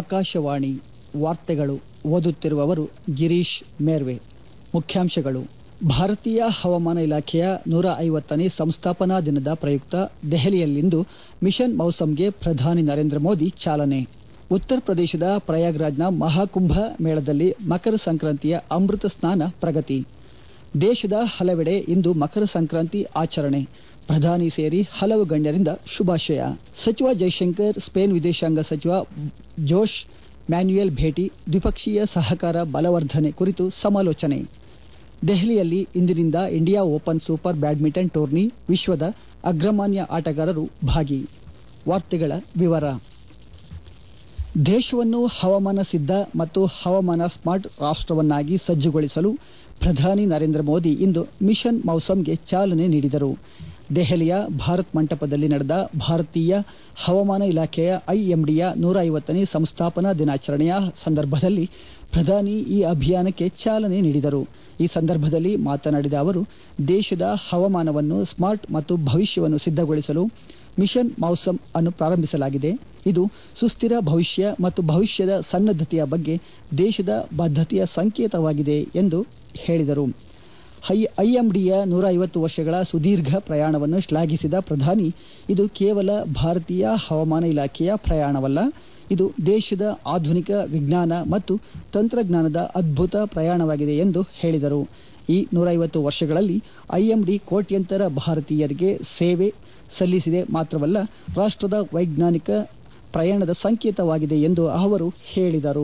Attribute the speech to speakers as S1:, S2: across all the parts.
S1: ಆಕಾಶವಾಣಿ ವಾರ್ತೆಗಳು ಓದುತ್ತಿರುವವರು ಗಿರೀಶ್ ಮೇರ್ವೆ ಮುಖ್ಯಾಂಶಗಳು ಭಾರತೀಯ ಹವಾಮಾನ ಇಲಾಖೆಯ ನೂರ ಐವತ್ತನೇ ಸಂಸ್ಥಾಪನಾ ದಿನದ ಪ್ರಯುಕ್ತ ದೆಹಲಿಯಲ್ಲಿಂದು ಮಿಷನ್ ಮೌಸಮ್ಗೆ ಪ್ರಧಾನಿ ನರೇಂದ್ರ ಮೋದಿ ಚಾಲನೆ ಉತ್ತರ ಪ್ರದೇಶದ ಪ್ರಯಾಗ್ರಾಜ್ನ ಮಹಾಕುಂಭ ಮೇಳದಲ್ಲಿ ಮಕರ ಸಂಕ್ರಾಂತಿಯ ಅಮೃತ ಸ್ನಾನ ಪ್ರಗತಿ ದೇಶದ ಹಲವೆಡೆ ಇಂದು ಮಕರ ಸಂಕ್ರಾಂತಿ ಆಚರಣೆ ಪ್ರಧಾನಿ ಸೇರಿ ಹಲವು ಗಣ್ಯರಿಂದ ಶುಭಾಶಯ ಸಚಿವ ಜೈಶಂಕರ್ ಸ್ಪೇನ್ ವಿದೇಶಾಂಗ ಸಚಿವ ಜೋಶ್ ಮ್ಯಾನ್ಯುಯಲ್ ಭೇಟಿ ದ್ವಿಪಕ್ಷೀಯ ಸಹಕಾರ ಬಲವರ್ಧನೆ ಕುರಿತು ಸಮಾಲೋಚನೆ ದೆಹಲಿಯಲ್ಲಿ ಇಂದಿನಿಂದ India Open super badminton tourney ವಿಶ್ವದ ಅಗ್ರಮಾನ್ಯ ಆಟಗಾರರು ಭಾಗಿ ವಾರ್ತೆಗಳ ವಿವರ ದೇಶವನ್ನು ಹವಾಮಾನ ಸಿದ್ದ ಮತ್ತು ಹವಾಮಾನ ಸ್ಮಾರ್ಟ್ ರಾಷ್ಟವನ್ನಾಗಿ ಸಜ್ಜುಗೊಳಿಸಲು ಪ್ರಧಾನಿ ನರೇಂದ್ರ ಮೋದಿ ಇಂದು ಮಿಷನ್ ಮೌಸಮ್ಗೆ ಚಾಲನೆ ನೀಡಿದರು ದೆಹಲಿಯ ಭಾರತ್ ಮಂಟಪದಲ್ಲಿ ನಡೆದ ಭಾರತೀಯ ಹವಾಮಾನ ಇಲಾಖೆಯ ಐಎಂಡಿಯ ನೂರ ಐವತ್ತನೇ ಸಂಸ್ಥಾಪನಾ ದಿನಾಚರಣೆಯ ಸಂದರ್ಭದಲ್ಲಿ ಪ್ರಧಾನಿ ಈ ಅಭಿಯಾನಕ್ಕೆ ಚಾಲನೆ ನೀಡಿದರು ಈ ಸಂದರ್ಭದಲ್ಲಿ ಮಾತನಾಡಿದ ಅವರು ದೇಶದ ಹವಾಮಾನವನ್ನು ಸ್ಮಾರ್ಟ್ ಮತ್ತು ಭವಿಷ್ಯವನ್ನು ಸಿದ್ದಗೊಳಿಸಲು ಮಿಷನ್ ಮೌಸಮ್ ಅನ್ನು ಪ್ರಾರಂಭಿಸಲಾಗಿದೆ ಇದು ಸುಸ್ಥಿರ ಭವಿಷ್ಯ ಮತ್ತು ಭವಿಷ್ಯದ ಸನ್ನದ್ದತೆಯ ಬಗ್ಗೆ ದೇಶದ ಬದ್ದತೆಯ ಸಂಕೇತವಾಗಿದೆ ಎಂದು ಹೇಳಿದರು ಐಎಂಡಿಯ ನೂರ ಐವತ್ತು ವರ್ಷಗಳ ಸುದೀರ್ಘ ಪ್ರಯಾಣವನ್ನು ಶ್ಲಾಘಿಸಿದ ಪ್ರಧಾನಿ ಇದು ಕೇವಲ ಭಾರತೀಯ ಹವಾಮಾನ ಇಲಾಖೆಯ ಪ್ರಯಾಣವಲ್ಲ ಇದು ದೇಶದ ಆಧುನಿಕ ವಿಜ್ಞಾನ ಮತ್ತು ತಂತ್ರಜ್ಞಾನದ ಅದ್ಭುತ ಪ್ರಯಾಣವಾಗಿದೆ ಎಂದು ಹೇಳಿದರು ಈ ನೂರೈವತ್ತು ವರ್ಷಗಳಲ್ಲಿ ಐಎಂಡಿ ಕೋಟ್ಯಂತರ ಭಾರತೀಯರಿಗೆ ಸೇವೆ ಸಲ್ಲಿಸಿದೆ ಮಾತ್ರವಲ್ಲ ರಾಷ್ಟದ ವೈಜ್ಞಾನಿಕ ಪ್ರಯಾಣದ ಸಂಕೇತವಾಗಿದೆ ಎಂದು ಅವರು ಹೇಳಿದರು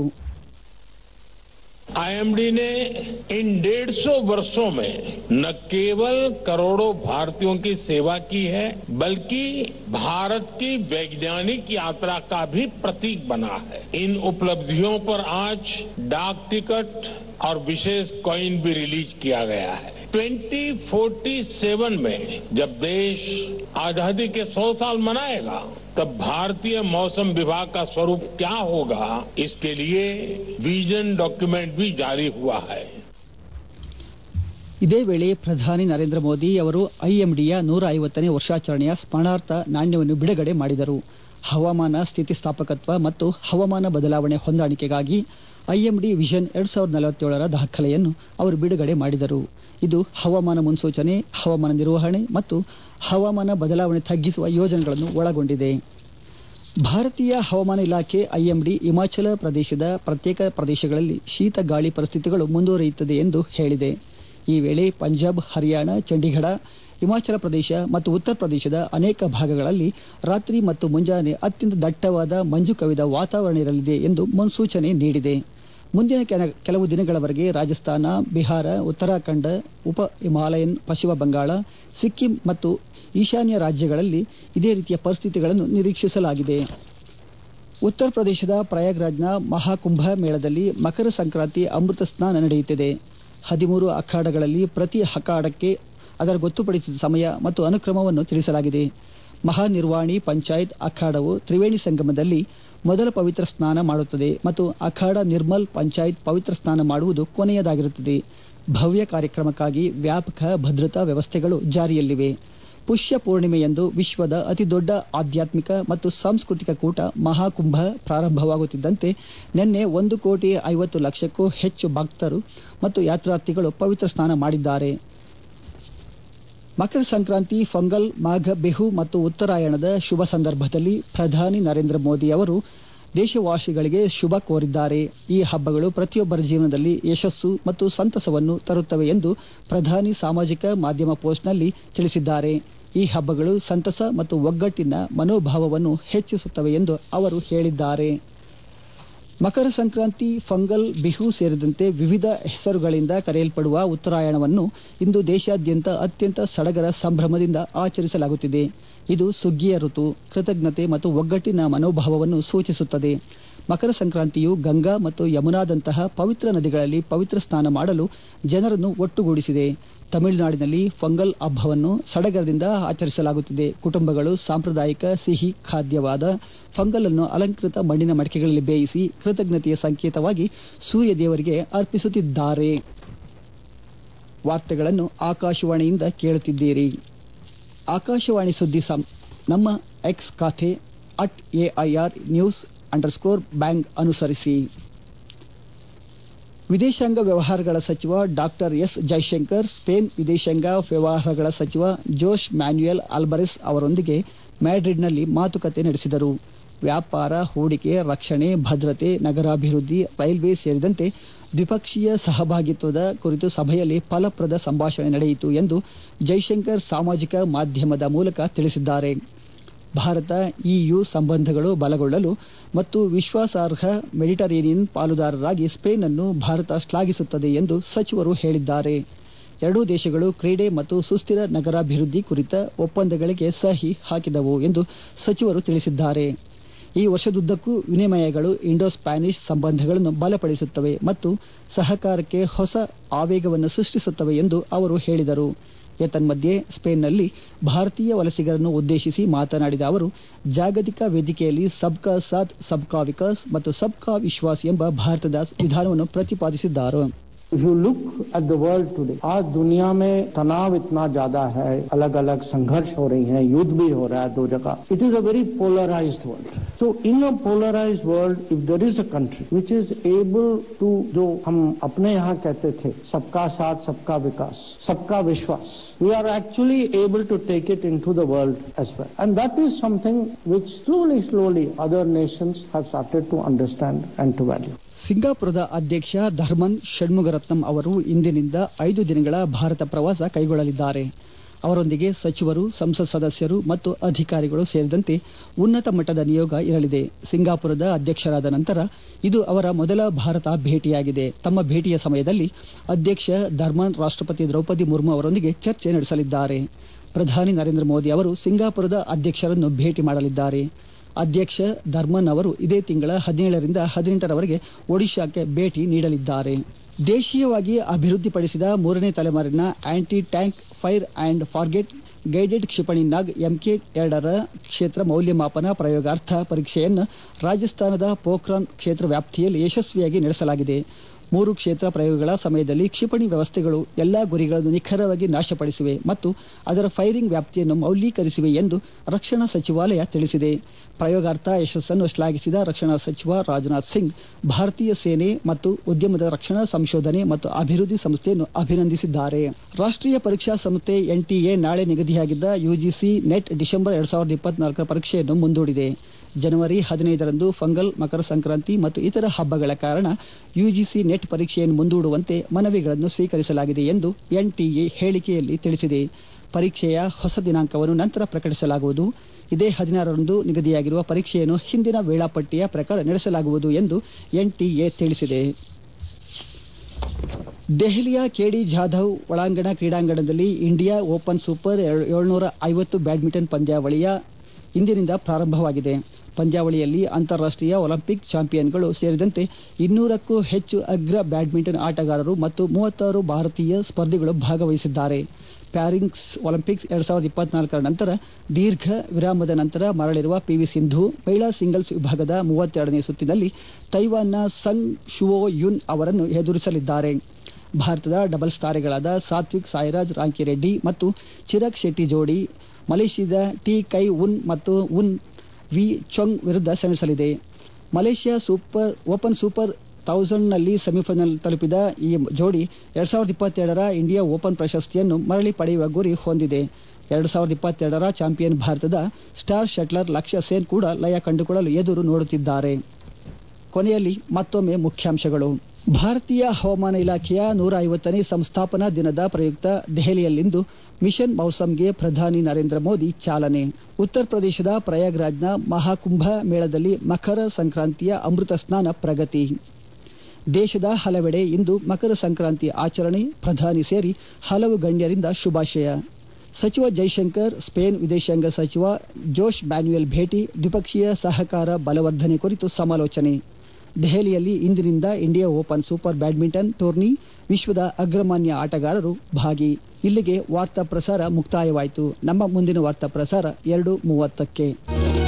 S2: आईएमडी ने इन डेढ़ सौ वर्षों में न केवल करोड़ों भारतीयों की सेवा की है बल्कि भारत की वैज्ञानिक यात्रा का भी प्रतीक बना है इन उपलब्धियों पर आज डाक टिकट और विशेष कॉइन भी रिलीज किया गया है 2047 में जब देश आजादी के 100 साल मनाएगा तब भारतीय मौसम विभाग का स्वरूप क्या होगा इसके लिए विजन डॉक्यूमेंट भी जारी हुआ है
S1: ಇದೇ ವೇಳೆ ಪ್ರಧಾನಿ ನರೇಂದ್ರ ಮೋದಿ ಅವರು ಐಎಂಡಿಯ ನೂರ ಐವತ್ತನೇ ವರ್ಷಾಚರಣೆಯ ಸ್ಮರಣಾರ್ಥ ನಾಣ್ಯವನ್ನು ಬಿಡುಗಡೆ ಮಾಡಿದರು ಹವಾಮಾನ ಸ್ಥಿತಿಸ್ಥಾಪಕತ್ವ ಮತ್ತು ಹವಾಮಾನ ಬದಲಾವಣೆ ಹೊಂದಾಣಿಕೆಗಾಗಿ ಐಎಂಡಿ ವಿಷನ್ ಎರಡ್ ಸಾವಿರದ ನಲವತ್ತೇಳರ ದಾಖಲೆಯನ್ನು ಅವರು ಬಿಡುಗಡೆ ಮಾಡಿದರು ಇದು ಹವಾಮಾನ ಮುನ್ಸೂಚನೆ ಹವಾಮಾನ ನಿರ್ವಹಣೆ ಮತ್ತು ಹವಾಮಾನ ಬದಲಾವಣೆ ತಗ್ಗಿಸುವ ಯೋಜನೆಗಳನ್ನು ಒಳಗೊಂಡಿದೆ ಭಾರತೀಯ ಹವಾಮಾನ ಇಲಾಖೆ ಐಎಂಡಿ ಹಿಮಾಚಲ ಪ್ರದೇಶದ ಪ್ರತ್ಯೇಕ ಪ್ರದೇಶಗಳಲ್ಲಿ ಶೀತ ಗಾಳಿ ಪರಿಸ್ಥಿತಿಗಳು ಮುಂದುವರಿಯುತ್ತದೆ ಎಂದು ಹೇಳಿದೆ ಈ ವೇಳೆ ಪಂಜಾಬ್ ಹರಿಯಾಣ ಚಂಡೀಗಢ ಹಿಮಾಚಲ ಪ್ರದೇಶ ಮತ್ತು ಉತ್ತರ ಪ್ರದೇಶದ ಅನೇಕ ಭಾಗಗಳಲ್ಲಿ ರಾತ್ರಿ ಮತ್ತು ಮುಂಜಾನೆ ಅತ್ಯಂತ ದಟ್ಟವಾದ ಮಂಜು ಕವಿದ ವಾತಾವರಣ ಇರಲಿದೆ ಎಂದು ಮುನ್ಸೂಚನೆ ನೀಡಿದೆ ಮುಂದಿನ ಕೆಲವು ದಿನಗಳವರೆಗೆ ರಾಜಸ್ಥಾನ ಬಿಹಾರ ಉತ್ತರಾಖಂಡ ಉಪ ಹಿಮಾಲಯನ್ ಪಶ್ಚಿಮ ಬಂಗಾಳ ಸಿಕ್ಕಿಂ ಮತ್ತು ಈಶಾನ್ಯ ರಾಜ್ಯಗಳಲ್ಲಿ ಇದೇ ರೀತಿಯ ಪರಿಸ್ಥಿತಿಗಳನ್ನು ನಿರೀಕ್ಷಿಸಲಾಗಿದೆ ಉತ್ತರ ಪ್ರದೇಶದ ಪ್ರಯಾಗ್ರಾಜ್ನ ಮಹಾಕುಂಭ ಮೇಳದಲ್ಲಿ ಮಕರ ಸಂಕ್ರಾಂತಿ ಅಮೃತ ಸ್ನಾನ ನಡೆಯುತ್ತಿದೆ ಹದಿಮೂರು ಅಖಾಡಗಳಲ್ಲಿ ಪ್ರತಿ ಅಖಾಡಕ್ಕೆ ಅದರ ಗೊತ್ತುಪಡಿಸಿದ ಸಮಯ ಮತ್ತು ಅನುಕ್ರಮವನ್ನು ತಿಳಿಸಲಾಗಿದೆ ಮಹಾನಿರ್ವಾಣಿ ಪಂಚಾಯತ್ ಅಖಾಡವು ತ್ರಿವೇಣಿ ಸಂಗಮದಲ್ಲಿ ಮೊದಲ ಪವಿತ್ರ ಸ್ನಾನ ಮಾಡುತ್ತದೆ ಮತ್ತು ಅಖಾಡ ನಿರ್ಮಲ್ ಪಂಚಾಯತ್ ಪವಿತ್ರ ಸ್ನಾನ ಮಾಡುವುದು ಕೊನೆಯದಾಗಿರುತ್ತದೆ ಭವ್ಯ ಕಾರ್ಯಕ್ರಮಕ್ಕಾಗಿ ವ್ಯಾಪಕ ಭದ್ರತಾ ವ್ಯವಸ್ಥೆಗಳು ಜಾರಿಯಲ್ಲಿವೆ ಪುಷ್ಯ ಪೂರ್ಣಿಮೆಯಂದು ವಿಶ್ವದ ಅತಿದೊಡ್ಡ ಆಧ್ಯಾತ್ಮಿಕ ಮತ್ತು ಸಾಂಸ್ಕೃತಿಕ ಕೂಟ ಮಹಾಕುಂಭ ಪ್ರಾರಂಭವಾಗುತ್ತಿದ್ದಂತೆ ನಿನ್ನೆ ಒಂದು ಕೋಟಿ ಐವತ್ತು ಲಕ್ಷಕ್ಕೂ ಹೆಚ್ಚು ಭಕ್ತರು ಮತ್ತು ಯಾತ್ರಾರ್ಥಿಗಳು ಪವಿತ್ರ ಸ್ನಾನ ಮಾಡಿದ್ದಾರೆ ಮಕರ ಸಂಕ್ರಾಂತಿ ಪೊಂಗಲ್ ಮಾಘ ಬಿಹು ಮತ್ತು ಉತ್ತರಾಯಣದ ಶುಭ ಸಂದರ್ಭದಲ್ಲಿ ಪ್ರಧಾನಿ ನರೇಂದ್ರ ಮೋದಿ ಅವರು ದೇಶವಾಸಿಗಳಿಗೆ ಶುಭ ಕೋರಿದ್ದಾರೆ ಈ ಹಬ್ಬಗಳು ಪ್ರತಿಯೊಬ್ಬರ ಜೀವನದಲ್ಲಿ ಯಶಸ್ಸು ಮತ್ತು ಸಂತಸವನ್ನು ತರುತ್ತವೆ ಎಂದು ಪ್ರಧಾನಿ ಸಾಮಾಜಿಕ ಮಾಧ್ಯಮ ಪೋಸ್ಟ್ನಲ್ಲಿ ತಿಳಿಸಿದ್ದಾರೆ ಈ ಹಬ್ಬಗಳು ಸಂತಸ ಮತ್ತು ಒಗ್ಗಟ್ಟಿನ ಮನೋಭಾವವನ್ನು ಹೆಚ್ಚಿಸುತ್ತವೆ ಎಂದು ಅವರು ಹೇಳಿದ್ದಾರೆ ಮಕರ ಸಂಕ್ರಾಂತಿ ಪೊಂಗಲ್ ಬಿಹು ಸೇರಿದಂತೆ ವಿವಿಧ ಹೆಸರುಗಳಿಂದ ಕರೆಯಲ್ಪಡುವ ಉತ್ತರಾಯಣವನ್ನು ಇಂದು ದೇಶಾದ್ಯಂತ ಅತ್ಯಂತ ಸಡಗರ ಸಂಭ್ರಮದಿಂದ ಆಚರಿಸಲಾಗುತ್ತಿದೆ ಇದು ಸುಗ್ಗಿಯ ಋತು ಕೃತಜ್ಞತೆ ಮತ್ತು ಒಗ್ಗಟ್ಟಿನ ಮನೋಭಾವವನ್ನು ಸೂಚಿಸುತ್ತದೆ ಮಕರ ಸಂಕ್ರಾಂತಿಯು ಗಂಗಾ ಮತ್ತು ಯಮುನಾದಂತಹ ಪವಿತ್ರ ನದಿಗಳಲ್ಲಿ ಪವಿತ್ರ ಸ್ನಾನ ಮಾಡಲು ಜನರನ್ನು ಒಟ್ಟುಗೂಡಿಸಿದೆ ತಮಿಳುನಾಡಿನಲ್ಲಿ ಪೊಂಗಲ್ ಹಬ್ಬವನ್ನು ಸಡಗರದಿಂದ ಆಚರಿಸಲಾಗುತ್ತಿದೆ ಕುಟುಂಬಗಳು ಸಾಂಪ್ರದಾಯಿಕ ಸಿಹಿ ಖಾದ್ಯವಾದ ಪೊಂಗಲ್ ಅನ್ನು ಅಲಂಕೃತ ಮಣ್ಣಿನ ಮಡಿಕೆಗಳಲ್ಲಿ ಬೇಯಿಸಿ ಕೃತಜ್ಞತೆಯ ಸಂಕೇತವಾಗಿ ಸೂರ್ಯ ದೇವರಿಗೆ ಅರ್ಪಿಸುತ್ತಿದ್ದಾರೆ ವಾರ್ತೆಗಳನ್ನು ಆಕಾಶವಾಣಿಯಿಂದ ಕೇಳುತ್ತಿದ್ದೀರಿ ಆಕಾಶವಾಣಿ ಸುದ್ದಿ ನಮ್ಮ ಎಕ್ಸ್ ಖಾತೆ at AIR news underscore bang ಅನುಸರಿಸಿ ವಿದೇಶಾಂಗ ವ್ಯವಹಾರಗಳ ಸಚಿವ ಡಾಕ್ಟರ್ ಎಸ್ ಜೈಶಂಕರ್ ಸ್ಪೇನ್ ವಿದೇಶಾಂಗ ವ್ಯವಹಾರಗಳ ಸಚಿವ ಜೋಶ್ ಮ್ಯಾನ್ಯುಯಲ್ ಆಲ್ಬರೆಸ್ ಅವರೊಂದಿಗೆ ಮ್ಯಾಡ್ರಿಡ್ನಲ್ಲಿ ಮಾತುಕತೆ ನಡೆಸಿದರು ವ್ಯಾಪಾರ ಹೂಡಿಕೆ ರಕ್ಷಣೆ ಭದ್ರತೆ ನಗರಾಭಿವೃದ್ಧಿ ರೈಲ್ವೆ ಸೇರಿದಂತೆ ದ್ವಿಪಕ್ಷೀಯ ಸಹಭಾಗಿತ್ವದ ಕುರಿತು ಸಭೆಯಲ್ಲಿ ಫಲಪ್ರದ ಸಂಭಾಷಣೆ ನಡೆಯಿತು ಎಂದು ಜೈಶಂಕರ್ ಸಾಮಾಜಿಕ ಮಾಧ್ಯಮದ ಮೂಲಕ ತಿಳಿಸಿದ್ದಾರೆ ಭಾರತ ಇಯು ಸಂಬಂಧಗಳು ಬಲಗೊಳ್ಳಲು ಮತ್ತು ವಿಶ್ವಾಸಾರ್ಹ ಮೆಡಿಟರೇನಿಯನ್ ಪಾಲುದಾರರಾಗಿ ಸ್ಪೇನ್ ಅನ್ನು ಭಾರತ ಶ್ಲಾಘಿಸುತ್ತದೆ ಎಂದು ಸಚಿವರು ಹೇಳಿದ್ದಾರೆ ಎರಡೂ ದೇಶಗಳು ಕ್ರೀಡೆ ಮತ್ತು ಸುಸ್ಥಿರ ನಗರಾಭಿವೃದ್ಧಿ ಕುರಿತ ಒಪ್ಪಂದಗಳಿಗೆ ಸಹಿ ಹಾಕಿದವು ಎಂದು ಸಚಿವರು ತಿಳಿಸಿದ್ದಾರೆ ಈ ವರ್ಷದುದ್ದಕ್ಕೂ ವಿನಿಮಯಗಳು ಇಂಡೋ ಸ್ಪ್ಯಾನಿಷ್ ಸಂಬಂಧಗಳನ್ನು ಬಲಪಡಿಸುತ್ತವೆ ಮತ್ತು ಸಹಕಾರಕ್ಕೆ ಹೊಸ ಆವೇಗವನ್ನು ಸೃಷ್ಟಿಸುತ್ತವೆ ಎಂದು ಅವರು ಹೇಳಿದರು ಏತನ್ಮಧ್ಯೆ ಸ್ಪೇನ್ನಲ್ಲಿ ಭಾರತೀಯ ವಲಸಿಗರನ್ನು ಉದ್ದೇಶಿಸಿ ಮಾತನಾಡಿದ ಅವರು ಜಾಗತಿಕ ವೇದಿಕೆಯಲ್ಲಿ ಸಬ್ಕಾ ಸಾಥ್ ಸಬ್ಕಾ ವಿಕಾಸ್ ಮತ್ತು ಸಬ್ಕಾ ವಿಶ್ವಾಸ್ ಎಂಬ ಭಾರತದ ವಿಧಾನವನ್ನು ಪ್ರತಿಪಾದಿಸಿದ್ದಾರೆ
S3: If you look at the world today, आज दुनिया में तनाव इतना ज्यादा है अलग अलग संघर्ष हो रही हैं युद्ध भी हो रहा है दो जगह it is a very polarised world so in a polarised world if there is a country which is able to जो हम अपने यहाँ कहते थे सबका साथ सबका विकास सबका विश्वास we are actually able to take it into the world as well and that is something which slowly slowly other nations have started to understand and to value
S1: ಸಿಂಗಾಪುರದ ಅಧ್ಯಕ್ಷ ಧರ್ಮನ್ ಷಣ್ಮುಗರತ್ನಂ ಅವರು ಇಂದಿನಿಂದ ಐದು ದಿನಗಳ ಭಾರತ ಪ್ರವಾಸ ಕೈಗೊಳ್ಳಲಿದ್ದಾರೆ ಅವರೊಂದಿಗೆ ಸಚಿವರು ಸಂಸತ್ ಸದಸ್ಯರು ಮತ್ತು ಅಧಿಕಾರಿಗಳು ಸೇರಿದಂತೆ ಉನ್ನತ ಮಟ್ಟದ ನಿಯೋಗ ಇರಲಿದೆ ಸಿಂಗಾಪುರದ ಅಧ್ಯಕ್ಷರಾದ ನಂತರ ಇದು ಅವರ ಮೊದಲ ಭಾರತ ಭೇಟಿಯಾಗಿದೆ ತಮ್ಮ ಭೇಟಿಯ ಸಮಯದಲ್ಲಿ ಅಧ್ಯಕ್ಷ ಧರ್ಮನ್ ರಾಷ್ಟ್ರಪತಿ ದ್ರೌಪದಿ ಮುರ್ಮು ಅವರೊಂದಿಗೆ ಚರ್ಚೆ ನಡೆಸಲಿದ್ದಾರೆ ಪ್ರಧಾನಿ ನರೇಂದ್ರ ಮೋದಿ ಅವರು ಸಿಂಗಾಪುರದ ಅಧ್ಯಕ್ಷರನ್ನು ಭೇಟಿ ಮಾಡಲಿದ್ದಾರೆ ಅಧ್ಯಕ್ಷ ಧರ್ಮನ್ ಅವರು ಇದೇ ತಿಂಗಳ ಹದಿನೇಳರಿಂದ ಹದಿನೆಂಟರವರೆಗೆ ಒಡಿಶಾಕ್ಕೆ ಭೇಟಿ ನೀಡಲಿದ್ದಾರೆ ದೇಶೀಯವಾಗಿ ಅಭಿವೃದ್ಧಿಪಡಿಸಿದ ಮೂರನೇ ತಲೆಮಾರಿನ anti tank fire and forget guided ಕ್ಷಿಪಣಿ ನಾಗ್ ಎಂಕೆ ಎರಡರ ಕ್ಷೇತ್ರ ಮೌಲ್ಯಮಾಪನ ಪ್ರಯೋಗಾರ್ಥ ಪರೀಕ್ಷೆಯನ್ನು ರಾಜಸ್ಥಾನದ ಪೋಖ್ರಾನ್ ಕ್ಷೇತ್ರ ವ್ಯಾಪ್ತಿಯಲ್ಲಿ ಯಶಸ್ವಿಯಾಗಿ ನಡೆಸಲಾಗಿದೆ ಮೂರು ಕ್ಷೇತ್ರ ಪ್ರಯೋಗಗಳ ಸಮಯದಲ್ಲಿ ಕ್ಷಿಪಣಿ ವ್ಯವಸ್ಥೆಗಳು ಎಲ್ಲಾ ಗುರಿಗಳನ್ನು ನಿಖರವಾಗಿ ನಾಶಪಡಿಸಿವೆ ಮತ್ತು ಅದರ ಫೈರಿಂಗ್ ವ್ಯಾಪ್ತಿಯನ್ನು ಮೌಲ್ಯೀಕರಿಸಿವೆ ಎಂದು ರಕ್ಷಣಾ ಸಚಿವಾಲಯ ತಿಳಿಸಿದೆ ಪ್ರಯೋಗಾರ್ಥ ಯಶಸ್ಸನ್ನು ಶ್ಲಾಘಿಸಿದ ರಕ್ಷಣಾ ಸಚಿವ ರಾಜನಾಥ್ ಸಿಂಗ್ ಭಾರತೀಯ ಸೇನೆ ಮತ್ತು ಉದ್ಯಮದ ರಕ್ಷಣಾ ಸಂಶೋಧನೆ ಮತ್ತು ಅಭಿವೃದ್ಧಿ ಸಂಸ್ಥೆಯನ್ನು ಅಭಿನಂದಿಸಿದ್ದಾರೆ ರಾಷ್ಟ್ರೀಯ ಪರೀಕ್ಷಾ ಸಂಸ್ಥೆ ಎನ್ಟಿಎ ನಾಳೆ ನಿಗದಿಯಾಗಿದ್ದ ಯುಜಿಸಿ ನೆಟ್ ಡಿಸೆಂಬರ್ ಎರಡ್ ಸಾವಿರದ ಇಪ್ಪತ್ನಾಲ್ಕರ ಪರೀಕ್ಷೆಯನ್ನು ಮುಂದೂಡಿದೆ ಜನವರಿ ಹದಿನೈದರಂದು ಫಂಗಲ್ ಮಕರ ಸಂಕ್ರಾಂತಿ ಮತ್ತು ಇತರ ಹಬ್ಬಗಳ ಕಾರಣ ಯುಜಿಸಿ ನೆಟ್ ಪರೀಕ್ಷೆಯನ್ನು ಮುಂದೂಡುವಂತೆ ಮನವಿಗಳನ್ನು ಸ್ವೀಕರಿಸಲಾಗಿದೆ ಎಂದು ಎನ್ಟಿಎ ಹೇಳಿಕೆಯಲ್ಲಿ ತಿಳಿಸಿದೆ ಪರೀಕ್ಷೆಯ ಹೊಸ ದಿನಾಂಕವನ್ನು ನಂತರ ಪ್ರಕಟಿಸಲಾಗುವುದು ಇದೇ ಹದಿನಾರರಂದು ನಿಗದಿಯಾಗಿರುವ ಪರೀಕ್ಷೆಯನ್ನು ಹಿಂದಿನ ವೇಳಾಪಟ್ಟಿಯ ಪ್ರಕಾರ ನಡೆಸಲಾಗುವುದು ಎಂದು ಎನ್ಟಿಎ ತಿಳಿಸಿದೆ ದೆಹಲಿಯ ಕೆಡಿ ಜಾಧವ್ ಒಳಾಂಗಣ ಕ್ರೀಡಾಂಗಣದಲ್ಲಿ ಇಂಡಿಯಾ ಓಪನ್ ಸೂಪರ್ ಏಳ್ನೂರ ಐವತ್ತು ಬ್ಯಾಡ್ಮಿಂಟನ್ ಪಂದ್ಯಾವಳಿಯ ಇಂದಿನಿಂದ ಪ್ರಾರಂಭವಾಗಿದೆ ಪಂದ್ಯಾವಳಿಯಲ್ಲಿ ಅಂತಾರಾಷ್ಟೀಯ ಒಲಿಂಪಿಕ್ ಚಾಂಪಿಯನ್ಗಳು ಸೇರಿದಂತೆ ಇನ್ನೂರಕ್ಕೂ ಹೆಚ್ಚು ಅಗ್ರ ಬ್ಯಾಡ್ಮಿಂಟನ್ ಆಟಗಾರರು ಮತ್ತು ಮೂವತ್ತಾರು ಭಾರತೀಯ ಸ್ಪರ್ಧಿಗಳು ಭಾಗವಹಿಸಿದ್ದಾರೆ ಪ್ಯಾರಿಸ್ ಒಲಿಂಪಿಕ್ಸ್ ಎರಡ್ ಸಾವಿರದ ಇಪ್ಪತ್ನಾಲ್ಕರ ನಂತರ ದೀರ್ಘ ವಿರಾಮದ ನಂತರ ಮರಳಿರುವ ಪಿವಿ ಸಿಂಧು ಮಹಿಳಾ ಸಿಂಗಲ್ಸ್ ವಿಭಾಗದ ಮೂವತ್ತೆರಡನೇ ಸುತ್ತಿನಲ್ಲಿ ತೈವಾನ್ನ ಸಂಗ್ ಶುವೋ ಯುನ್ ಅವರನ್ನು ಎದುರಿಸಲಿದ್ದಾರೆ ಭಾರತದ ಡಬಲ್ಸ್ ತಾರೆಗಳಾದ ಸಾತ್ವಿಕ್ ಸಾಯಿರಾಜ್ ರಾಂಕಿರೆಡ್ಡಿ ಮತ್ತು ಚಿರಾಗ್ ಶೆಟ್ಟಿ ಜೋಡಿ ಮಲೇಷ್ಯಾದ ಟಿ ಕೈ ಉನ್ ಮತ್ತು ಉನ್ ವಿ ಚೊಂಗ್ ವಿರುದ್ಧ ಸೆಣಸಲಿದೆ ಮಲೇಷ್ಯಾ ಸೂಪರ್ ಓಪನ್ ಸೂಪರ್ ಥೌಸಂಡ್ನಲ್ಲಿ ಸೆಮಿಫೈನಲ್ ತಲುಪಿದ ಈ ಜೋಡಿ ಎರಡ್ ಸಾವಿರದ ಇಪ್ಪತ್ತೆರಡರ ಇಂಡಿಯಾ ಓಪನ್ ಪ್ರಶಸ್ತಿಯನ್ನು ಮರಳಿ ಪಡೆಯುವ ಗುರಿ ಹೊಂದಿದೆ ಎರಡ್ ಸಾವಿರದ ಇಪ್ಪತ್ತೆರಡರ ಚಾಂಪಿಯನ್ ಭಾರತದ ಸ್ಟಾರ್ ಶಟ್ಲರ್ ಲಕ್ಷ್ಯ ಸೇನ್ ಕೂಡ ಲಯ ಕಂಡುಕೊಳ್ಳಲು ಎದುರು ನೋಡುತ್ತಿದ್ದಾರೆ ಕೊನೆಯಲ್ಲಿ ಮತ್ತೊಮ್ಮೆ ಮುಖ್ಯಾಂಶಗಳು ಭಾರತೀಯ ಹವಾಮಾನ ಇಲಾಖೆಯ ನೂರ ಐವತ್ತನೇ ಸಂಸ್ಥಾಪನಾ ದಿನದ ಪ್ರಯುಕ್ತ ದೆಹಲಿಯಲ್ಲಿಂದು ಮಿಷನ್ ಮೌಸಮ್ಗೆ ಪ್ರಧಾನಿ ನರೇಂದ್ರ ಮೋದಿ ಚಾಲನೆ ಉತ್ತರ ಪ್ರದೇಶದ ಪ್ರಯಾಗ್ರಾಜ್ನ ಮಹಾಕುಂಭ ಮೇಳದಲ್ಲಿ ಮಕರ ಸಂಕ್ರಾಂತಿಯ ಅಮೃತ ಸ್ನಾನ ಪ್ರಗತಿ ದೇಶದ ಹಲವೆಡೆ ಇಂದು ಮಕರ ಸಂಕ್ರಾಂತಿ ಆಚರಣೆ ಪ್ರಧಾನಿ ಸೇರಿ ಹಲವು ಗಣ್ಯರಿಂದ ಶುಭಾಶಯ ಸಚಿವ ಜೈಶಂಕರ್ ಸ್ಪೇನ್ ವಿದೇಶಾಂಗ ಸಚಿವ ಜೋಶ್ ಮ್ಯಾನ್ಯುಯಲ್ ಭೇಟಿ ದ್ವಿಪಕ್ಷೀಯ ಸಹಕಾರ ಬಲವರ್ಧನೆ ಕುರಿತು ಸಮಾಲೋಚನೆ ದೆಹಲಿಯಲ್ಲಿ ಇಂದಿನಿಂದ India Open super badminton tourney ವಿಶ್ವದ ಅಗ್ರಮಾನ್ಯ ಆಟಗಾರರು ಭಾಗಿ ಇಲ್ಲಿಗೆ ವಾರ್ತಾ ಪ್ರಸಾರ ಮುಕ್ತಾಯವಾಯಿತು ನಮ್ಮ ಮುಂದಿನ ವಾರ್ತಾ ಪ್ರಸಾರ ಎರಡು ಮೂವತ್ತಕ್ಕೆ